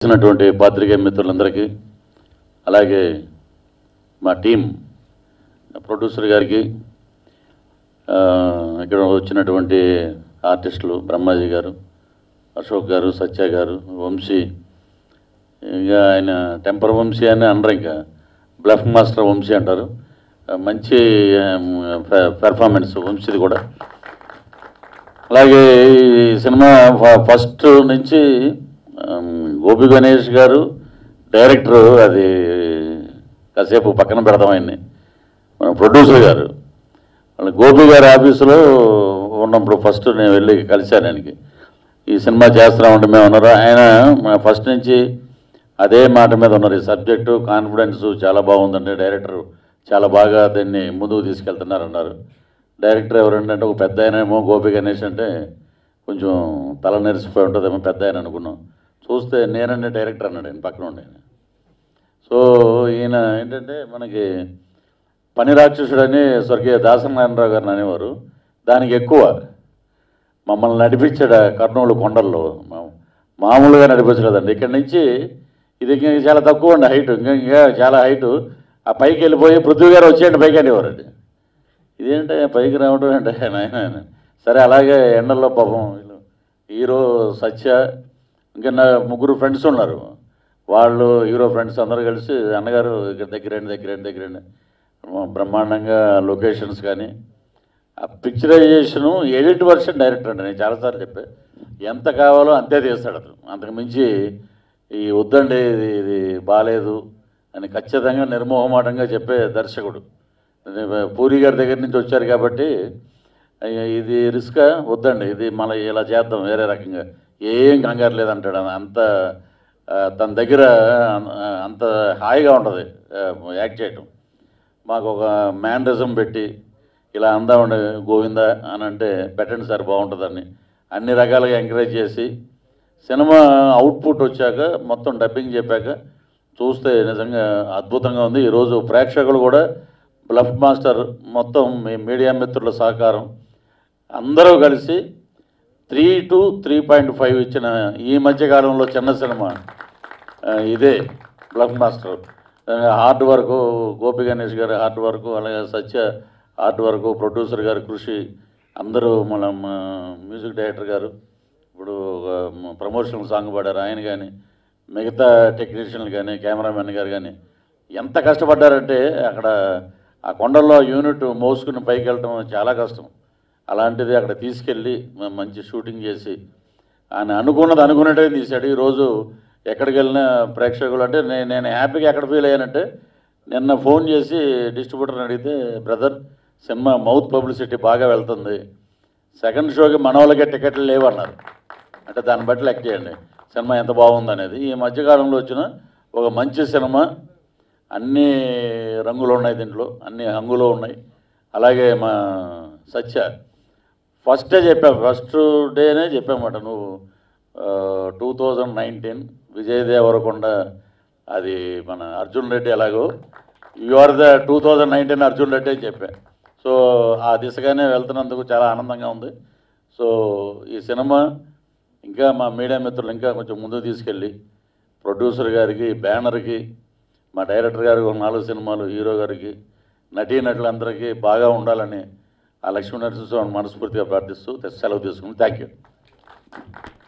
వచ్చినటువంటి పాత్రికేయ మిత్రులందరికీ అలాగే మా టీం ప్రొడ్యూసర్ గారికి ఆ, ఇక్కడ వచ్చినటువంటి ఆర్టిస్టులు బ్రహ్మాజీ గారు అశోక్ గారు సత్య గారు వంశీ ఇంకా ఆయన టెంపర్ వంశీ అని అనరు ఇంకా బ్లఫ్ మాస్టర్ వంశీ అంటారు ఆ, మంచి పెర్ఫార్మెన్స్ వంశీది కూడా అలాగే ఈ సినిమా ఫ- ఫస్ట్ నుంచి ఆమ్, గోపి గణేష్ గారు డైరెక్టర్ అది కాసేపు పక్కన పెడతాం ఆయన్ని మన ప్రొడ్యూసర్ గారు వాళ్ళ గోపి గారి ఆఫీసులో ఉన్నప్పుడు ఫస్ట్ నేను వెళ్ళి కలిశాను ఆయనకి ఈ సినిమా చేస్తున్నామంటే మేము ఉన్నారు ఆయన ఫస్ట్ నుంచి అదే మాట మీద ఉన్నారు ఈ సబ్జెక్టు కాన్ఫిడెన్స్ చాలా బాగుందండి డైరెక్టర్ చాలా బాగా దీన్ని ముందుకు తీసుకెళ్తున్నారు అన్నారు డైరెక్టర్ ఎవరంటే ఒక పెద్ద ఆయన ఏమో గోపి గణేష్ అంటే కొంచెం తల నెరిసిపోయి ఉంటుందేమో పెద్ద ఆయన అనుకున్నాం చూస్తే నేనండి డైరెక్టర్ అన్నాడు ఆయన పక్కన ఉండి ఆయన. సో ఈయన ఏంటంటే మనకి పని రాక్షసుడని స్వర్గీయ దాసనారాయణరావు గారిని అనేవారు దానికి ఎక్కువ మమ్మల్ని నడిపించాడు ఆ కర్నూలు కొండల్లో మా- మామూలుగా నడిపించలేదండి ఇక్కడి నుంచి ఇది ఇంకా చాలా తక్కువ అండి హైట్ ఇంకా ఇంకా చాలా హైట్ ఆ పైకి వెళ్ళిపోయి పృథ్వీ గారు వచ్చేయండి పైకి అనేవారండి ఇదేంటే పైకి రావడం అంటే నాయన సరే అలాగే ఎండల్లో పాపం వీళ్ళు హీరో సత్య ఇంకా నా ముగ్గురు ఫ్రెండ్స్ ఉన్నారు వాళ్ళు హీరో ఫ్రెండ్స్ అందరూ కలిసి అన్నగారు ఇక్కడ దగ్గరండి దగ్గరండి దగ్గరండి బ్రహ్మాండంగా లొకేషన్స్ కానీ ఆ పిక్చరైజేషను ఎడిట్ వర్షన్ డైరెక్టర్ అండి నేను చాలాసార్లు చెప్పా ఎంత కావాలో అంతే తీస్తాడు అతను అంతకు మించి ఈ వద్దండి ఇది ఇది బాగాలేదు అని ఖచ్చితంగా నిర్మోహమాటంగా చెప్పే దర్శకుడు పూరి గారి దగ్గర నుంచి వచ్చారు కాబట్టి అయ్య, ఇది రిస్క్ వద్దండి ఇది మళ్ళీ ఇలా చేద్దాం వేరే రకంగా ఏం కంగారు లేదంటాడు ఆయన. అంత ఆ, తన దగ్గర ఆ, అంత హాయిగా ఉంటుంది యాక్ట్ చేయటం మాకు ఒక మ్యానరిజం పెట్టి ఇలా అందామండి గోవింద అని అంటే పెట్టండి సార్ బాగుంటుందని అన్ని రకాలుగా ఎంకరేజ్ చేసి సినిమా అవుట్పుట్ వచ్చాక మొత్తం డబ్బింగ్ చెప్పాక చూస్తే నిజంగా అద్భుతంగా ఉంది ఈరోజు ప్రేక్షకులు కూడా బ్లఫ్ మాస్టర్ మొత్తం మీ మీడియా మిత్రుల సహకారం అందరూ కలిసి three to three point five ఇచ్చిన ఈ మధ్య కాలంలో చిన్న సినిమా ఆ, ఇదే Bluff Master hard work Gopi Ganesh గారి హార్డ్ వర్క్ అలాగే సత్య హార్డ్ వర్క్ ప్రొడ్యూసర్ గారి కృషి అందరూ మన మా మ్యూజిక్ డైరెక్టర్ గారు ఇప్పుడు ప్రమోషనల్ సాంగ్ పాడారు ఆయన కానీ మిగతా టెక్నీషియన్లు కానీ కెమెరామెన్ గారు కానీ ఎంత కష్టపడ్డారంటే అక్కడ ఆ కొండల్లో యూనిట్ మోసుకుని పైకి వెళ్ళటం చాలా కష్టం అలాంటిది అక్కడ తీసుకెళ్ళి మ- మంచి షూటింగ్ చేసి ఆయన అనుకున్నది అనుకున్నట్టే తీశాడు ఈరోజు ఎక్కడికి వెళ్ళినా ప్రేక్షకులు అంటే నేను నేను హ్యాపీగా ఎక్కడ ఫీల్ అయ్యానంటే నిన్న ఫోన్ చేసి డిస్ట్రిబ్యూటర్ని అడిగితే బ్రదర్ సినిమా మౌత్ పబ్లిసిటీ బాగా వెళ్తుంది సెకండ్ షోకి మన వాళ్ళకే టికెట్లు లేవన్నారు అంటే దాన్ని బట్టి లెక్క చేయండి సినిమా ఎంత బాగుంది అనేది ఈ మధ్యకాలంలో వచ్చిన ఒక మంచి సినిమా అన్ని రంగులు ఉన్నాయి దీంట్లో అన్ని హంగులు ఉన్నాయి అలాగే మా సత్య ఫస్టే చెప్పాం ఫస్ట్ డేనే చెప్పామట నువ్వు two thousand nineteen Vijay Devarakonda అది మన అర్జున్ రెడ్డి ఎలాగో you are the two thousand nineteen Arjun Reddy అని చెప్పా సో ఆ దిశగానే వెళ్తున్నందుకు చాలా ఆనందంగా ఉంది సో ఈ సినిమా ఇంకా మా మీడియా మిత్రులు ఇంకా కొంచెం ముందుకు తీసుకెళ్ళి ప్రొడ్యూసర్ గారికి బ్యానర్కి మా డైరెక్టర్ గారికి ఒక నాలుగు సినిమాలు హీరో గారికి నటీనటులందరికీ బాగా ఉండాలని ఆ లక్ష్మీ నరసింహస్వామిని మనస్ఫూర్తిగా ప్రార్థిస్తూ సెలవు తీసుకుని థ్యాంక్ యూ